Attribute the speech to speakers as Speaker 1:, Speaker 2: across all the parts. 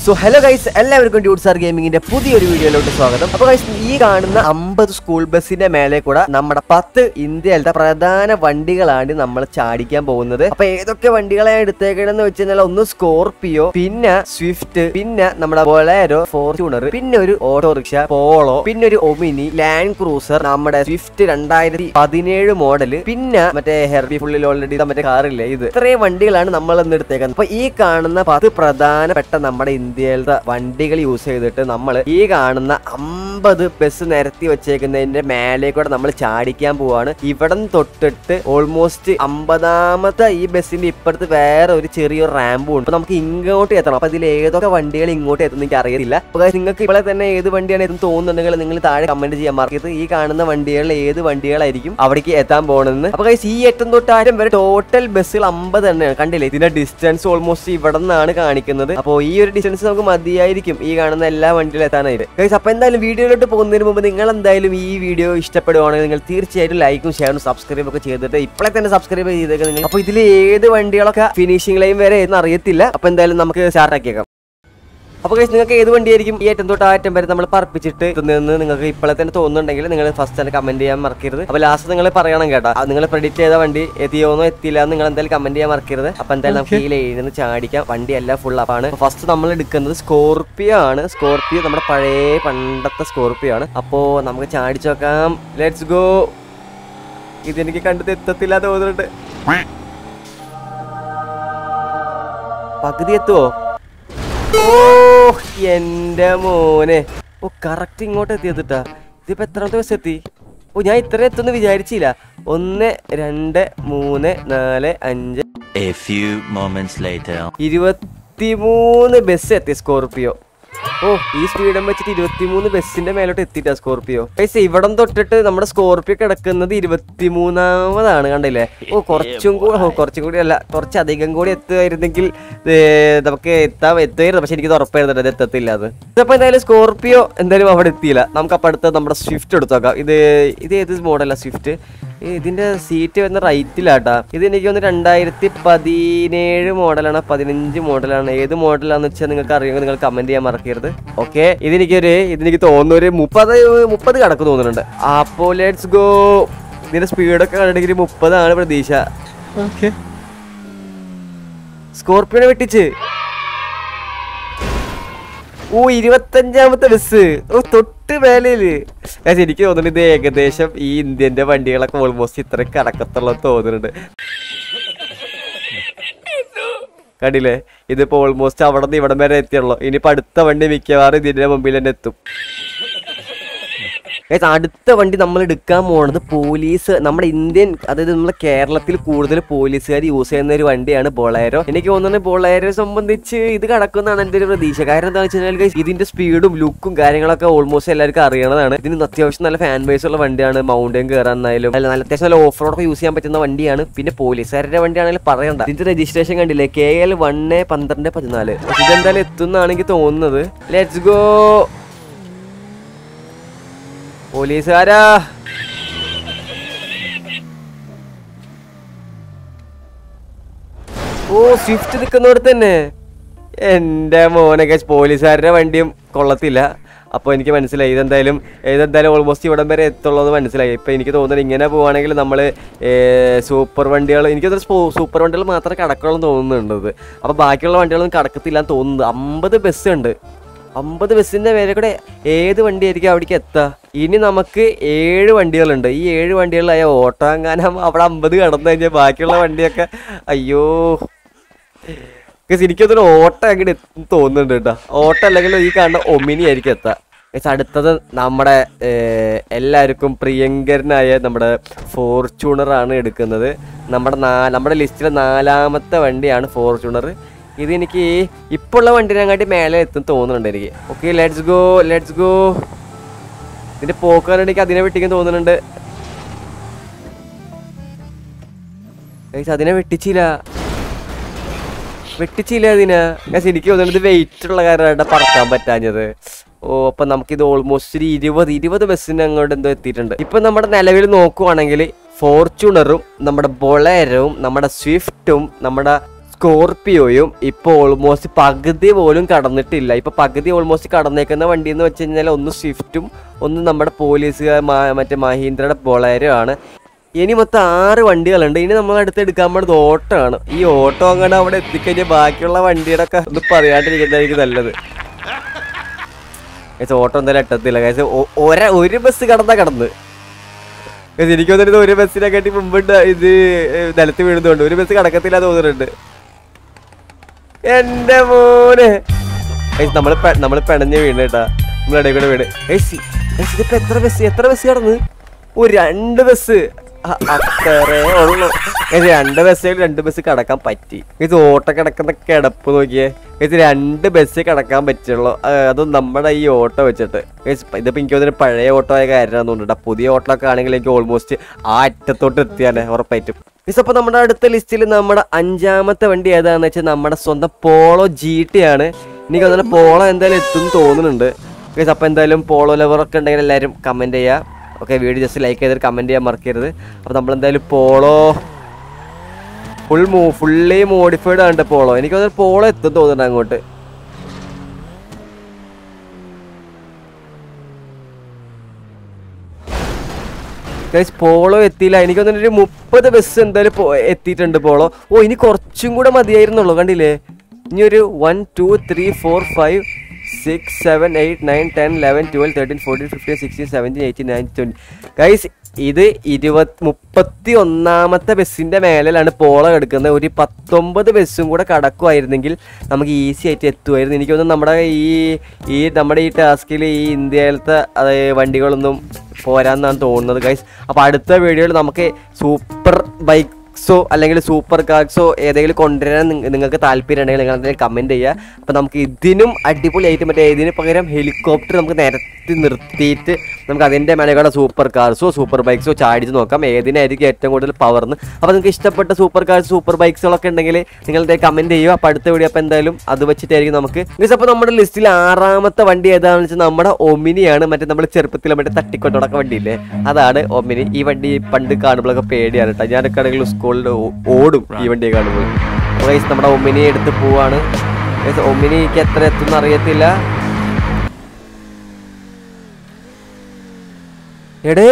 Speaker 1: So hello guys എല്ലാവർക്കും ഡ്യൂട്ട്സാർ ഗെയിമിങ്ങിന്റെ പുതിയൊരു വീഡിയോയിലോട്ട് സ്വാഗതം അപ്പൊ ഗൈസ് ഈ കാണുന്ന അമ്പത് സ്കൂൾ ബസ്സിന്റെ മേലെ കൂടെ നമ്മുടെ പത്ത് ഇന്ത്യയിലത്തെ പ്രധാന വണ്ടികളാണ് നമ്മൾ ചാടിക്കാൻ പോകുന്നത് അപ്പൊ ഏതൊക്കെ വണ്ടികളെ എടുത്തേക്കണെന്ന് വെച്ച് കഴിഞ്ഞാൽ ഒന്ന് സ്കോർപിയോ പിന്നെ സ്വിഫ്റ്റ് പിന്നെ നമ്മുടെ ബൊലേരോ ഫോർച്യൂണർ പിന്നെ ഒരു ഓട്ടോറിക്ഷ പോളോ പിന്നെ ഒരു ഒമിനി ലാൻഡ് ക്രൂസർ നമ്മുടെ സ്വിഫ്റ്റ് രണ്ടായിരത്തി പതിനേഴ് മോഡല് പിന്നെ മറ്റേ ഹെർബി ഫുള്ളിൽ ഓൾറെഡി മറ്റേ കാറില്ലേ ഇത് ഇത്രയും വണ്ടികളാണ് നമ്മൾ ഇന്ന് എടുത്തേക്കുന്നത് അപ്പൊ ഈ കാണുന്ന പത്ത് പ്രധാനപ്പെട്ട നമ്മുടെ ഇന്ത്യയിലത്തെ വണ്ടികൾ യൂസ് ചെയ്തിട്ട് നമ്മൾ ഈ കാണുന്ന അമ്പത് ബസ് നിരത്തി വെച്ചേക്കുന്നതിന്റെ മേലെ കൂടെ നമ്മൾ ചാടിക്കാൻ പോവാണ് ഇവിടെ തൊട്ടിട്ട് ഓൾമോസ്റ്റ് അമ്പതാമത്തെ ഈ ബസ്സിന്റെ ഇപ്പുറത്ത് വേറെ ഒരു ചെറിയൊരു റാമ്പും ഉണ്ട് അപ്പൊ നമുക്ക് ഇങ്ങോട്ട് എത്തണം അപ്പൊ ഇതിൽ ഏതൊക്കെ വണ്ടികൾ ഇങ്ങോട്ട് എത്തുന്ന എനിക്ക് അറിയത്തില്ല അപ്പൊ guys, നിങ്ങൾക്ക് ഇവിടെ തന്നെ ഏത് വണ്ടിയാണ് എത്തുന്ന തോന്നുന്നുണ്ടെങ്കിൽ നിങ്ങൾ താഴെ കമന്റ് ചെയ്യാൻ മറക്കരുത് ഈ കാണുന്ന വണ്ടികളിൽ ഏത് വണ്ടികളായിരിക്കും അവിടേക്ക് എത്താൻ പോകണമെന്ന് അപ്പൊ guys, ഈ എട്ടും തൊട്ട് ആരും വരെ ടോട്ടൽ ബസ്സുകൾ അമ്പത് തന്നെയാണ് കണ്ടില്ലേ ഇതിന്റെ ഡിസ്റ്റൻസ് ഓൾമോസ്റ്റ് ഇവിടെ നിന്നാണ് കാണിക്കുന്നത് അപ്പോൾ ഈ ഒരു ഡിസ്റ്റൻസ് നമുക്ക് മതിയായിരിക്കും ഈ കാണുന്ന എല്ലാ വണ്ടിയിലും എത്താനായിട്ട് ഗൈസ് അപ്പൊ എന്തായാലും വീഡിയോയിലോട്ട് പോകുന്നതിന് മുമ്പ് നിങ്ങൾ എന്തായാലും ഈ വീഡിയോ ഇഷ്ടപ്പെടുവാണെങ്കിൽ നിങ്ങൾ തീർച്ചയായിട്ടും ലൈക്കും ഷെയറും സബ്സ്ക്രൈബും ഒക്കെ ചെയ്തിട്ട് ഇപ്പോഴെ തന്നെ സബ്സ്ക്രൈബ് ചെയ്തേക്ക് നിങ്ങൾ അപ്പോൾ ഇതിൽ ഏത് വണ്ടികളൊക്കെ ഫിനിഷിംഗ് ലൈൻ വരെ എന്ന് അറിയത്തില്ല അപ്പൊ എന്തായാലും നമുക്ക് സ്റ്റാർട്ട് ആക്കിയേക്കാം അപ്പോൾ guys, നിങ്ങൾക്ക് ഏത് വണ്ടിയായിരിക്കും ഈ ഏറ്റവും തൊട്ട് ആ അറ്റം വരെ നമ്മൾ പറപ്പിച്ചിട്ട് എത്തുന്നതെന്ന് നിങ്ങൾക്ക് ഇപ്പോഴെ തന്നെ തോന്നുന്നുണ്ടെങ്കിൽ നിങ്ങൾ ഫസ്റ്റ് തന്നെ കമന്റ് ചെയ്യാൻ മറക്കരുത് അപ്പോൾ ലാസ്റ്റ് നിങ്ങൾ പറയണം കേട്ടോ നിങ്ങൾ പ്രെഡിക്റ്റ് ചെയ്ത വണ്ടി എത്തിയോന്നോ എത്തിയില്ല എന്ന് നിങ്ങൾ എന്തായാലും കമന്റ് ചെയ്യാൻ മറക്കരുത് അപ്പോൾ എന്തായാലും നമുക്ക് ഈ ലൈനിൽ നിന്ന് ചാടിക്കാം വണ്ടി എല്ലാം ഫുൾ അപ്പാണ് ഫസ്റ്റ് നമ്മൾ എടുക്കുന്നത് സ്കോർപ്പിയോ ആണ് സ്കോർപ്പിയോ നമ്മുടെ പഴയ പണ്ടത്തെ സ്കോർപ്പിയോ ആണ് അപ്പോൾ നമുക്ക് ചാടിച്ചു നോക്കാം ലെറ്റ്സ് ഗോ ഇതെനിക്ക് കണ്ടത് എത്തത്തില്ല തോന്നുന്നുണ്ട് പകുതി എത്തുവോ ഓ എന്റെ മോനെ ഓ കറക്റ്റ് ഇങ്ങോട്ട് എത്തിയതിട്ടാ ഇതിപ്പോ എത്രാമത്തെ ബസ് എത്തി ഓ ഞാൻ ഇത്ര എത്തുമെന്ന് വിചാരിച്ചില്ല ഒന്ന് രണ്ട് മൂന്ന് നാല് അഞ്ച്
Speaker 2: A few moments later.
Speaker 1: ഇരുപത്തിമൂന്ന് ബസ് എത്തി സ്കോർപിയോ ഓ ഈ സ്പീഡും വെച്ചിട്ട് ഇരുപത്തിമൂന്ന് ബസ്സിന്റെ മേലോട്ട് എത്തിയിട്ടാ സ്കോർപിയോ പൈസ ഇവിടം തൊട്ടിട്ട് നമ്മുടെ സ്കോർപിയോ കിടക്കുന്നത് ഇരുപത്തിമൂന്നാമതാണ് കണ്ടില്ലേ ഓ കുറച്ചും കൂടി ഓ കുറച്ചും കൂടി അല്ല കുറച്ചധികം കൂടി എത്തുമായിരുന്നെങ്കിൽ ഏ, നമുക്ക് എത്താൻ എത്തുമായിരുന്നു പക്ഷെ എനിക്ക് ഉറപ്പായിരുന്നു അത് എത്തത്തില്ല അത് ഇതപ്പോ എന്തായാലും സ്കോർപിയോ എന്തായാലും അവിടെ എത്തിയില്ല നമുക്ക് അപ്പൊ അടുത്ത് നമ്മുടെ സ്വിഫ്റ്റ് എടുത്തു നോക്കാം ഇത് ഇത് ഏത് മോഡലാ സ്വിഫ്റ്റ് ഏ, ഇതിന്റെ സീറ്റ് വരുന്ന റൈറ്റിലാട്ടാ ഇത് എനിക്ക് തോന്നുന്നു രണ്ടായിരത്തി പതിനേഴ് മോഡലാണ് പതിനഞ്ച് മോഡലാണ് ഏത് മോഡലാന്ന് വെച്ചാൽ നിങ്ങൾക്ക് അറിയുമെങ്കിൽ നിങ്ങൾ കമന്റ് ചെയ്യാൻ മറക്കരുത് ഓക്കെ ഇതെനിക്കൊരു ഇതെനിക്ക് തോന്നുന്നു ഒരു മുപ്പത് മുപ്പത് കണക്ക് തോന്നുന്നുണ്ട് അപ്പോൾ ലെറ്റ്സ് ഗോ ഇതിന്റെ സ്പീഡൊക്കെ കണ്ടിട്ട് മുപ്പതാണ് പ്രതീക്ഷ ഓക്കെ സ്കോർപ്പിയോനെ വെട്ടിച്ച് ഓ ഇരുപത്തഞ്ചാമത്തെ ബസ് ഓ തൊട്ട് മേലേല് Guys, എനിക്ക് തോന്നുന്നു ഇത് ഏകദേശം ഈ ഇന്ത്യന്റെ വണ്ടികളൊക്കെ ഓൾമോസ്റ്റ് ഇത്ര കടക്കത്തുള്ള തോന്നുന്നുണ്ട് കണ്ടില്ലേ ഇതിപ്പോ ഓൾമോസ്റ്റ് അവിടെ നിന്ന് ഇവിടം വരെ എത്തിയുള്ളൂ ഇനിയിപ്പോ അടുത്ത വണ്ടി മിക്കവാറും ഇതിന്റെ മുമ്പിൽ തന്നെ എത്തും Guys, അടുത്ത വണ്ടി നമ്മൾ എടുക്കാൻ പോണത് പോലീസ് നമ്മുടെ ഇന്ത്യൻ അതായത് നമ്മുടെ കേരളത്തിൽ കൂടുതൽ പോലീസുകാർ യൂസ് ചെയ്യുന്ന ഒരു വണ്ടിയാണ് ബൊളേരോ എനിക്ക് തോന്നുന്നത് ബൊളേരോ സംബന്ധിച്ച് ഇത് കടക്കുന്നതാണ് എൻ്റെ ഒരു പ്രതീക്ഷ കാരണം എന്താ വെച്ച് കഴിഞ്ഞാൽ guys, ഇതിന്റെ സ്പീഡും ലുക്കും കാര്യങ്ങളൊക്കെ ഓൾമോസ്റ്റ് എല്ലാവർക്കും അറിയണതാണ് ഇതിന് അത്യാവശ്യം നല്ല ഫാൻ ബേസ് ഉള്ള വണ്ടിയാണ് മൗണ്ടൻ കയറാനായാലും അല്ല നല്ല അത്യാവശ്യം നല്ല ഓഫ് റോഡൊക്കെ യൂസ് ചെയ്യാൻ പറ്റുന്ന വണ്ടിയാണ് പിന്നെ പോലീസുകാരുടെ വണ്ടിയാണെങ്കിൽ പറയണ്ട ഇതിന്റെ രജിസ്ട്രേഷൻ കണ്ടില്ലേ കെ എൽ വണ് പന്ത്രണ്ട് പതിനാല് ഇതെന്തായാലും എത്തുന്നാണ് എനിക്ക് തോന്നുന്നത് ലെറ്റ്സ് ഗോ പോലീസുകാരാ ഓ സ്വിഫ്റ്റ് നിൽക്കുന്നോടത്ത് തന്നെ എൻ്റെ മോനൊക്കെ പോലീസുകാരുടെ വണ്ടിയും കൊള്ളത്തില്ല അപ്പോൾ എനിക്ക് മനസ്സിലായി ഇതെന്തായാലും ഇതെന്തായാലും ഓൾമോസ്റ്റ് ഇവിടം വരെ എത്തുള്ളത് മനസ്സിലായി ഇപ്പം എനിക്ക് തോന്നുന്നത് ഇങ്ങനെ പോവുകയാണെങ്കിൽ നമ്മൾ സൂപ്പർ വണ്ടികൾ എനിക്ക് സൂപ്പർ വണ്ടികൾ മാത്രമേ കടക്കുള്ളൂ തോന്നുന്നുണ്ട് ഇത് അപ്പോൾ ബാക്കിയുള്ള വണ്ടികളൊന്നും കടക്കത്തില്ല എന്ന് തോന്നുന്നത് അമ്പത് ബസ് ഉണ്ട് അമ്പത് ബസ്സിന്റെ മേലെ കൂടെ ഏത് വണ്ടിയായിരിക്കും അവിടേക്ക് എത്തുക ഇനി നമുക്ക് ഏഴ് വണ്ടികളുണ്ട് ഈ ഏഴ് വണ്ടികളിലായ ഓട്ടോ എങ്ങാനും അവിടെ അമ്പത് കടന്നു കഴിഞ്ഞാൽ ബാക്കിയുള്ള വണ്ടിയൊക്കെ അയ്യോ Guys, എനിക്കതൊരു ഓട്ടോ അങ്ങോട്ട് എത്തും തോന്നുന്നുണ്ട് കേട്ടോ ഓട്ടോ അല്ലെങ്കിൽ ഈ കാണുന്ന ഒമിനി ആയിരിക്കും എത്തുക Guys, അടുത്തത് നമ്മുടെ ഏർ, എല്ലാവർക്കും പ്രിയങ്കരനായ നമ്മുടെ ഫോർച്യൂണർ ആണ് എടുക്കുന്നത് നമ്മുടെ നാ നമ്മുടെ ലിസ്റ്റിലെ നാലാമത്തെ വണ്ടിയാണ് ഫോർച്യൂണർ ഇത് എനിക്ക് ഇപ്പോൾ ഉള്ള വണ്ടിനെങ്ങാട്ടി മേലെ എത്തും തോന്നുന്നുണ്ട് എനിക്ക് okay let's go let's go ഇതിന്റെ പോക്കാൻ എനിക്ക് അതിനെ വെട്ടിക്കാൻ തോന്നുന്നുണ്ട് Guys, അതിനെ വെട്ടിച്ചില്ല വെട്ടിച്ചില്ല അതിന് Guys, എനിക്ക് തോന്നുന്നത് വെയിറ്റ് ഉള്ള കാരണമായിട്ട് പറക്കാൻ പറ്റാഞ്ഞത് ഓ അപ്പൊ നമുക്കിത് ഓൾമോസ്റ്റ് ഒരു ഇരുപത് ഇരുപത് ബസ്സിന് അങ്ങോട്ട് എന്തോ എത്തിയിട്ടുണ്ട് ഇപ്പൊ നമ്മുടെ നിലവിൽ നോക്കുവാണെങ്കിൽ ഫോർച്യൂണറും നമ്മുടെ ബൊളേരവും നമ്മുടെ സ്വിഫ്റ്റും നമ്മുടെ സ്കോർപിയോയും ഇപ്പോൾ ഓൾമോസ്റ്റ് പകുതി പോലും കടന്നിട്ടില്ല ഇപ്പൊ പകുതി ഓൾമോസ്റ്റ് കടന്നേക്കുന്ന വണ്ടി എന്ന് വെച്ച് കഴിഞ്ഞാൽ ഒന്ന് സ്വിഫ്റ്റും ഒന്ന് നമ്മുടെ പോലീസ് മറ്റേ മഹീന്ദ്രയുടെ ബൊളേരോ ആണ് ഇനി മൊത്തം ആറ് വണ്ടികളുണ്ട് ഇനി നമ്മൾ അടുത്ത് എടുക്കാൻ പോകുന്നത് ഓട്ടോ ആണ് ഈ ഓട്ടോ അങ്ങനെ അവിടെ എത്തിക്കഴിഞ്ഞാൽ ബാക്കിയുള്ള വണ്ടിയുടെ ഒക്കെ ഒന്ന് പറയാണ്ടിരിക്കുന്നതായിരിക്കും നല്ലത് Guys, ഓട്ടോ എന്തായാലും എത്തത്തില്ല guys. ഒ- ഒര- ഒരു ബസ് കടന്നാ കടന്ന് Guys, എനിക്ക് തോന്നുന്നത് ഒരു ബസ്സിനെ കാട്ടി മുമ്പുണ്ട് ഇത് നിലത്ത് വീഴുന്നുണ്ട് ഒരു ബസ് കടക്കത്തില്ല തോന്നുന്നുണ്ട് എന്റെ മോനെ Guys, നമ്മള് പെ- നമ്മള് പെണഞ്ഞ് വീണ് കേട്ടാ നമ്മളിടയിൽ കൂടെ വീണ് Guys, guys, ഇതിപ്പോ എത്ര ബസ് എത്ര ബസ് കടന്ന് ഓ രണ്ട് ബസ് അ- അത്രേ ഉള്ളു Guys, രണ്ട് ബസ്സിൽ രണ്ട് ബസ് കടക്കാൻ പറ്റി ഇത് ഓട്ടോ കിടക്കുന്ന കിടപ്പ് നോക്കിയേ ഇത് രണ്ട് ബസ് കിടക്കാൻ പറ്റുള്ളൂ ആ, അതും നമ്മുടെ ഈ ഓട്ടോ വെച്ചിട്ട് Guys, ഇതിപ്പോ എനിക്ക് തോന്നുന്നു പഴയ ഓട്ടോ ആയ കാര്യമാണെന്ന് തോന്നുന്നുണ്ട് പുതിയ ഓട്ടോ ഒക്കെ ആണെങ്കിൽ എനിക്ക് ഓൾമോസ്റ്റ് ആ അറ്റത്തോട്ട് എത്തിയാലേ ഉറപ്പായിട്ടും Guys, അപ്പൊ നമ്മുടെ അടുത്ത ലിസ്റ്റിൽ നമ്മുടെ അഞ്ചാമത്തെ വണ്ടി ഏതാന്ന് വെച്ചാൽ നമ്മുടെ സ്വന്തം പോളോ ജി ടി ആണ് എനിക്ക് തോന്നുന്നു പോളോ എന്തായാലും എത്തും തോന്നുന്നുണ്ട് Guys, അപ്പൊ എന്തായാലും പോളോ ലവറൊക്കെ ഉണ്ടെങ്കിൽ എല്ലാവരും കമന്റ് ചെയ്യുക ഓക്കെ വീഡിയോ ജസ്റ്റ് ലൈക്ക് ചെയ്തിട്ട് കമന്റ് ചെയ്യാൻ മറക്കരുത് അപ്പോൾ നമ്മൾ എന്തായാലും പോളോ ഫുൾ മൂ ഫുള്ളി മോഡിഫൈഡ് ആണ് പോളോ എനിക്ക് തോന്നുന്നു പോളോ എത്തും തോന്നുന്നുണ്ട് അങ്ങോട്ട് ഗൈസ് പോളോ എത്തിയില്ല എനിക്ക് തോന്നുന്നു ഒരു മുപ്പത് ബസ് എന്തായാലും പോ- എത്തിയിട്ടുണ്ട് പോളോ ഓ ഇനി കുറച്ചും കൂടെ മതിയായിരുന്നുള്ളൂ കണ്ടില്ലേ ഇനി ഒരു one two three four five six seven eight nine ten eleven twelve thirteen fourteen fifteen sixteen seventeen eighteen nine twenty guys ഇത് ഇരുപത് മുപ്പത്തി ഒന്നാമത്തെ ബസ്സിന്റെ മേലിലാണ് പോളോ എടുക്കുന്നത് ഒരു പത്തൊമ്പത് ബസ്സും കൂടെ കടക്കുമായിരുന്നെങ്കിൽ നമുക്ക് ഈസി ആയിട്ട് എത്തുമായിരുന്നു എനിക്ക് തോന്നുന്നു നമ്മുടെ ഈ ഈ നമ്മുടെ ഈ ടാസ്കിൽ ഈ ഇന്ത്യയിലത്തെ അത് വണ്ടികളൊന്നും പോരാന്നാണ് തോന്നുന്നത് ഗൈസ് അപ്പോൾ അടുത്ത വീഡിയോയിൽ നമുക്ക് സൂപ്പർ ബൈക്സോ അല്ലെങ്കിൽ സൂപ്പർ കാർസോ ഏതെങ്കിലും കൊണ്ടുവരാൻ നിങ്ങ- നിങ്ങൾക്ക് താല്പര്യം ഉണ്ടെങ്കിൽ നിങ്ങൾ എന്തെങ്കിലും കമൻറ്റ് ചെയ്യുക അപ്പോൾ നമുക്ക് ഇതിനും അടിപൊളിയായിട്ട് മറ്റേ ഇതിന് പകരം ഹെലികോപ്റ്റർ നമുക്ക് നിരത്തി നിർത്തിയിട്ട് നമുക്ക് അതിൻ്റെ മേലെയുള്ള സൂപ്പർ കാർസോ സൂപ്പർ ബൈക്സോ ചാടിച്ച് നോക്കാം ഏതിനായിരിക്കും ഏറ്റവും കൂടുതൽ പവർന്ന് അപ്പോൾ നിങ്ങൾക്ക് ഇഷ്ടപ്പെട്ട സൂപ്പർ കാർസ് സൂപ്പർ ബൈക്സുകളൊക്കെ ഉണ്ടെങ്കിൽ നിങ്ങളുടെ കമൻറ്റ് ചെയ്യുക അപ്പോൾ അടുത്ത വീഡിയോ അപ്പോൾ എന്തായാലും അത് വെച്ചിട്ടായിരിക്കും നമുക്ക് മീൻസ് അപ്പോൾ നമ്മുടെ ലിസ്റ്റിൽ ആറാമത്തെ വണ്ടി ഏതാണെന്ന് വെച്ചാൽ നമ്മുടെ ഒമിനിയാണ് മറ്റേ നമ്മൾ ചെറുപ്പത്തിൽ മറ്റേ തട്ടിക്കൊണ്ടോടൊക്കെ വണ്ടിയില്ലേ അതാണ് ഒമിനി ഈ വണ്ടി പണ്ട് കാണുമ്പോഴൊക്കെ പേടിയാണ് കേട്ടോ ഞാനൊക്കെ ആണെങ്കിൽ സ്കൂളിൽ ഓടും ഈ വണ്ടിയെ കാണുമ്പോൾ അപ്പോൾ guys, നമ്മുടെ ഒമിനി എടുത്ത് പോവാണ് Guys, ഒമിനിക്ക് എത്ര എത്തുമെന്ന് അറിയത്തില്ല എടേ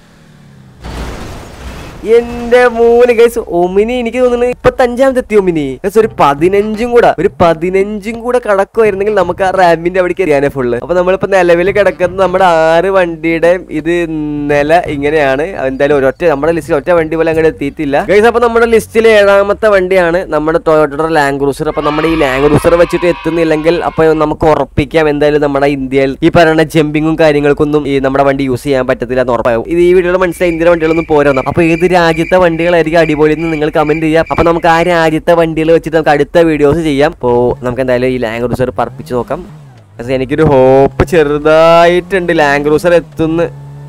Speaker 1: എന്റെ മൂന്ന് ഗൈസ് ഒമിനി എനിക്ക് തോന്നുന്നത് ഇപ്പത്തഞ്ചാമത്തെ എത്തി ഒമിനി ഗൈസ് ഒരു പതിനഞ്ചും കൂടെ ഒരു പതിനഞ്ചും കൂടെ കടക്കുമായിരുന്നെങ്കിൽ നമുക്ക് ആ റാമ്പിന്റെ അവിടേക്ക് എറിയാനേ ഫുള്ള് അപ്പൊ നമ്മളിപ്പോ നിലവിൽ കിടക്കുന്നത് നമ്മുടെ ആറ് വണ്ടിയുടെ ഇത് നില ഇങ്ങനെയാണ് എന്തായാലും ഒരൊറ്റ നമ്മുടെ ലിസ്റ്റിൽ ഒറ്റ വണ്ടി പോലെ അങ്ങോട്ട് എത്തിയിട്ടില്ല ഗൈസ് അപ്പൊ നമ്മുടെ ലിസ്റ്റിലെ ഏഴാമത്തെ വണ്ടിയാണ് നമ്മുടെ ടൊയോട്ടയുടെ ലാൻഡ് ക്രൂസർ അപ്പൊ നമ്മുടെ ഈ ലാൻഡ് ക്രൂസർ വെച്ചിട്ട് എത്തുന്നില്ലെങ്കിൽ അപ്പൊ നമുക്ക് ഉറപ്പിക്കാം എന്തായാലും നമ്മുടെ ഇന്ത്യയിൽ ഈ പറയുന്ന ജമ്പിങ്ങും കാര്യങ്ങൾക്കൊന്നും ഈ നമ്മുടെ വണ്ടി യൂസ് ചെയ്യാൻ പറ്റത്തില്ല എന്ന് ഉറപ്പാകും ഇത് ഈ വീഡിയോയിൽ മനസ്സിലായി ഇന്ത്യൻ വണ്ടികളൊന്നും പോരാന്ന് അപ്പൊ ഏത് രാജ്യത്തെ വണ്ടികളായിരിക്കും അടിപൊളി എന്ന് നിങ്ങൾ കമന്റ് ചെയ്യാം അപ്പൊ നമുക്ക് ആ രാജ്യത്തെ വണ്ടികൾ വെച്ചിട്ട് നമുക്ക് അടുത്ത വീഡിയോസ് ചെയ്യാം അപ്പോൾ നമുക്ക് എന്തായാലും ഈ ലാൻഡ് ക്രൂസർ പറപ്പിച്ച് നോക്കാം പക്ഷേ എനിക്കൊരു ഹോപ്പ് ചെറുതായിട്ടുണ്ട് ലാൻഡ് ക്രൂസർ എത്തുന്ന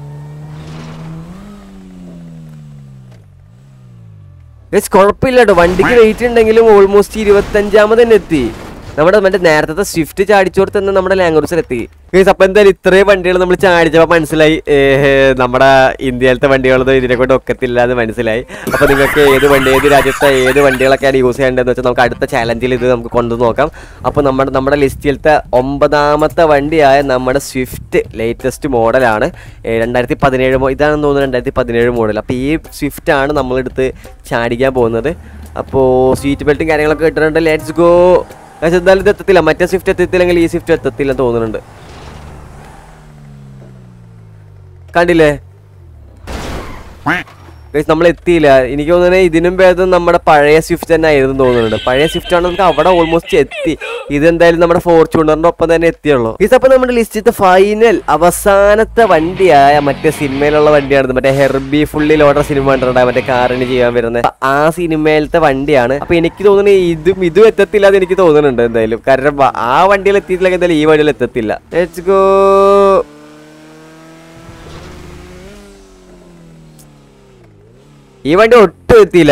Speaker 1: ഗൈസ് കുഴപ്പമില്ല കേട്ടോ വണ്ടിക്ക് വെയിറ്റ് ഉണ്ടെങ്കിലും ഓൾമോസ്റ്റ് ഇരുപത്തഞ്ചാമത് തന്നെ എത്തി നമ്മുടെ മറ്റേ നേരത്തെ സ്വിഫ്റ്റ് ചാടിച്ചോടത്ത് തന്നെ നമ്മുടെ ലാംഗ്വേജ് എത്തി ഗൈസ് അപ്പൊ എന്തായാലും ഇത്രയും വണ്ടികൾ നമ്മൾ ചാടിച്ചപ്പോൾ മനസ്സിലായി ഏഹ്, നമ്മുടെ ഇന്ത്യയിലത്തെ വണ്ടികളൊന്നും ഇതിനെ കൊണ്ട് ഒക്കത്തില്ല എന്ന് മനസ്സിലായി അപ്പൊ നിങ്ങൾക്ക് ഏത് വണ്ടി ഏത് രാജ്യത്തെ ഏത് വണ്ടികളൊക്കെയാണ് യൂസ് ചെയ്യേണ്ടതെന്ന് വെച്ചാൽ നമുക്ക് അടുത്ത ചാലഞ്ചിൽ ഇത് നമുക്ക് കൊണ്ടു നോക്കാം അപ്പോൾ നമ്മുടെ നമ്മുടെ ലിസ്റ്റിലത്തെ ഒമ്പതാമത്തെ വണ്ടിയായ നമ്മുടെ സ്വിഫ്റ്റ് ലേറ്റസ്റ്റ് മോഡലാണ് രണ്ടായിരത്തി പതിനേഴ് മോ ഇതാണെന്ന് തോന്നുന്നു രണ്ടായിരത്തി പതിനേഴ് മോഡൽ അപ്പോൾ ഈ സ്വിഫ്റ്റ് ആണ് നമ്മളെടുത്ത് ചാടിക്കാൻ പോകുന്നത് അപ്പോൾ സീറ്റ് ബെൽറ്റും കാര്യങ്ങളൊക്കെ ഇട്ടിട്ടുണ്ട് ലെറ്റ്സ് ഗോ പക്ഷേ എന്തായാലും ഇത് എത്തത്തില്ല മറ്റേ സ്വിഫ്റ്റ് എത്തത്തില്ലെങ്കിൽ ഈ സ്വിഫ്റ്റ് എത്തത്തില്ല എന്ന് തോന്നുന്നുണ്ട് കണ്ടില്ലേ Guys, നമ്മൾ എത്തിയില്ല എനിക്ക് തോന്നുന്നത് ഇതിനും ഭേദം നമ്മുടെ പഴയ സ്വിഫ്റ്റ് തന്നെ ആയിരുന്നു തോന്നുന്നുണ്ട് പഴയ സ്വിഫ്റ്റ് ആണ് നമുക്ക് അവിടെ ഓൾമോസ്റ്റ് എത്തി ഇതെന്തായാലും നമ്മുടെ ഫോർച്യൂണറിന്റെ ഒപ്പം തന്നെ എത്തിയുള്ളൂ ഇതപ്പോൾ നമ്മുടെ ലിസ്റ്റിത്തെ ഫൈനൽ അവസാനത്തെ വണ്ടിയായ മറ്റേ സിനിമയിലുള്ള വണ്ടിയാണ് മറ്റേ ഹെർബി ഫുള്ളി ലോഡർ സിനിമ കണ്ടിട്ടുണ്ടായ മറ്റേ കാറിന് ചെയ്യാൻ വരുന്നത് ആ സിനിമയിലത്തെ വണ്ടിയാണ് അപ്പൊ എനിക്ക് തോന്നുന്നത് ഇതും ഇതും എത്തത്തില്ല എന്ന് എനിക്ക് തോന്നുന്നുണ്ട് എന്തായാലും കാരണം ആ വണ്ടിയിൽ എത്തിയിട്ടില്ലെങ്കിൽ എന്തായാലും ഈ വണ്ടിയിൽ എത്തത്തില്ല ലെറ്റ്സ് ഗോ ഈ വണ്ടി ഒട്ടും എത്തിയില്ല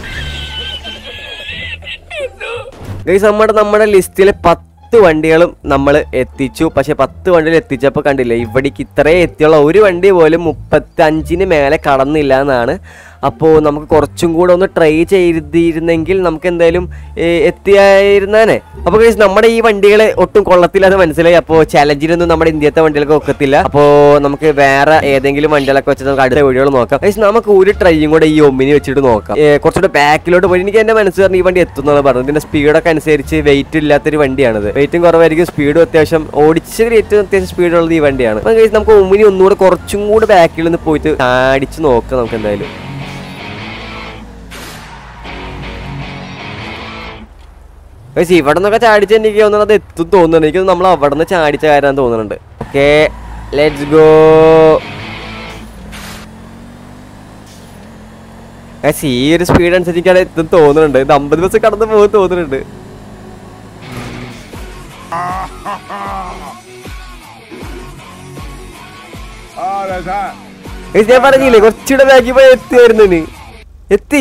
Speaker 1: ഗൈസ് നമ്മുടെ നമ്മുടെ ലിസ്റ്റിലെ പത്ത് വണ്ടികളും നമ്മൾ എത്തിച്ചു പക്ഷെ പത്ത് വണ്ടികൾ എത്തിച്ചപ്പോൾ കണ്ടില്ലേ ഇവിടേക്ക് ഇത്രയും എത്തിയുള്ള ഒരു വണ്ടി പോലും മുപ്പത്തി അഞ്ചിന് മേലെ കടന്നില്ല എന്നാണ് അപ്പോൾ നമുക്ക് കുറച്ചും കൂടെ ഒന്ന് ട്രൈ ചെയ്തിരുന്നെങ്കിൽ നമുക്ക് എന്തായാലും ഏ, എത്തിയായിരുന്നേനെ അപ്പോൾ guys, നമ്മുടെ ഈ വണ്ടികളെ ഒട്ടും കൊള്ളത്തില്ലാതെ മനസ്സിലായി അപ്പോൾ ചലഞ്ചിനൊന്നും നമ്മുടെ ഇന്ത്യത്തെ വണ്ടികൾക്ക് ഒക്കത്തില്ല അപ്പോൾ നമുക്ക് വേറെ ഏതെങ്കിലും വണ്ടികളൊക്കെ വെച്ചിട്ട് നമുക്ക് അടുത്ത വീഡിയോകൾ നോക്കാം Guys, നമുക്ക് ഒരു ട്രൈയും കൂടെ ഈ ഒമ്മിനി വെച്ചിട്ട് നോക്കാം ഏ, കുറച്ചുകൂടെ ബാക്കിലോട്ട് പോയി എനിക്ക് എന്റെ മനസ്സ് പറഞ്ഞു ഈ വണ്ടി എത്തുന്നത് പറഞ്ഞു ഇതിന്റെ സ്പീഡൊക്കെ അനുസരിച്ച് വെയിറ്റ് ഇല്ലാത്തൊരു വണ്ടിയാണിത് വെയിറ്റും കുറവായിരിക്കും സ്പീഡും അത്യാവശ്യം ഓടിച്ച് ഏറ്റവും അത്യാവശ്യം സ്പീഡുള്ളത് ഈ വണ്ടിയാണ് അപ്പോൾ guys, നമുക്ക് ഒമ്മിനി ഒന്നുകൂടെ കുറച്ചും കൂടെ ബാക്കിൽ നിന്ന് പോയിട്ട് അടിച്ച് നോക്കാം നമുക്ക് എന്തായാലും പക്ഷേ ഇവിടെ നിന്നൊക്കെ ചാടിച്ച് എനിക്ക് തോന്നുന്നത് അത് എത്തും തോന്നുന്നുണ്ട് എനിക്ക് നമ്മൾ അവിടെ നിന്ന് ചാടിച്ച കാര്യം തോന്നുന്നുണ്ട് ഓക്കെ ലെറ്റ്സ് ഗോ ഈ ഒരു സ്പീഡ് അനുസരിച്ച് എനിക്ക് എത്തും തോന്നുന്നുണ്ട് ഇത് അമ്പത് ബസ് കടന്ന് പോകും തോന്നുന്നുണ്ട് Guys, ഞാൻ പറഞ്ഞില്ലേ കുറച്ചുകൂടെ ബാക്കി പോയി എത്തിയായിരുന്നു നീ. എത്തി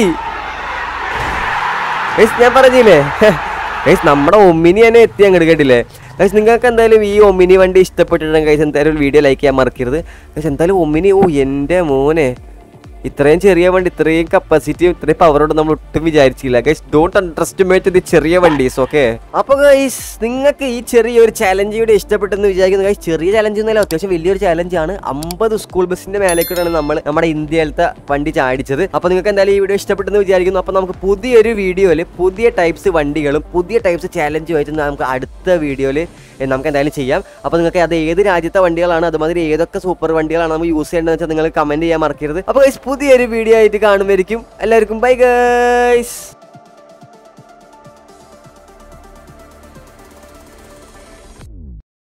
Speaker 1: ഗൈസ് ഞാൻ പറഞ്ഞില്ലേ ഗൈസ് നമ്മുടെ ഒമിനി തന്നെ എത്തി അങ്ങോട്ട് കേട്ടില്ലേ ഗൈസ് നിങ്ങൾക്ക് എന്തായാലും ഈ ഒമിനി വണ്ടി ഇഷ്ടപ്പെട്ടിട്ടുണ്ടെങ്കിൽ ഗൈസ് എന്തായാലും ഒരു വീഡിയോ ലൈക്ക് ചെയ്യാൻ മറക്കരുത് ഗൈസ് എന്തായാലും ഒമിനി ഓ എൻ്റെ മോനെ ഇത്രയും ചെറിയ വണ്ടി ഇത്രയും കപ്പാസിറ്റി ഇത്രയും പവറോട് നമ്മൾ ഒട്ടും വിചാരിച്ചില്ല ഗൈസ് ഡോണ്ട് അണ്ടർസ്റ്റിമേറ്റ് ദി ചെറിയ വണ്ടീസ് ഓക്കെ അപ്പോൾ ഗൈസ് നിങ്ങൾക്ക് ഈ ചെറിയൊരു ചലഞ്ച് ഇവിടെ ഇഷ്ടപ്പെട്ടെന്ന് വിചാരിക്കുന്നു ഗൈസ് ചെറിയ ചലഞ്ച് ഒന്നുമല്ല അത്യാവശ്യം വലിയൊരു ചലഞ്ചാണ് അമ്പത് സ്കൂൾ ബസ്സിന്റെ മേലേക്കൂടെയാണ് നമ്മൾ നമ്മുടെ ഇന്ത്യയിലത്തെ വണ്ടി ചാടിച്ചത് അപ്പോൾ നിങ്ങൾക്ക് എന്തായാലും ഈ വീഡിയോ ഇഷ്ടപ്പെട്ടെന്ന് വിചാരിക്കുന്നു അപ്പോൾ നമുക്ക് പുതിയൊരു വീഡിയോയിൽ പുതിയ ടൈപ്സ് വണ്ടികളും പുതിയ ടൈപ്സ് ചാലഞ്ചുമായിട്ട് നമുക്ക് അടുത്ത വീഡിയോയിൽ നമുക്ക് എന്തായാലും ചെയ്യാം അപ്പോൾ നിങ്ങൾക്ക് അത് ഏത് രാജ്യത്തെ വണ്ടികളാണ് അതുമാതിരി ഏതൊക്കെ സൂപ്പർ വണ്ടികളാണ് നമ്മൾ യൂസ് ചെയ്യേണ്ടതെന്ന് വെച്ചാൽ നിങ്ങൾ കമന്റ് ചെയ്യാൻ മറക്കരുത് അപ്പോൾ guys, പുതിയൊരു വീഡിയോ ആയിട്ട് കാണുമായിരിക്കും എല്ലാവർക്കും ബൈ ഗൈസ്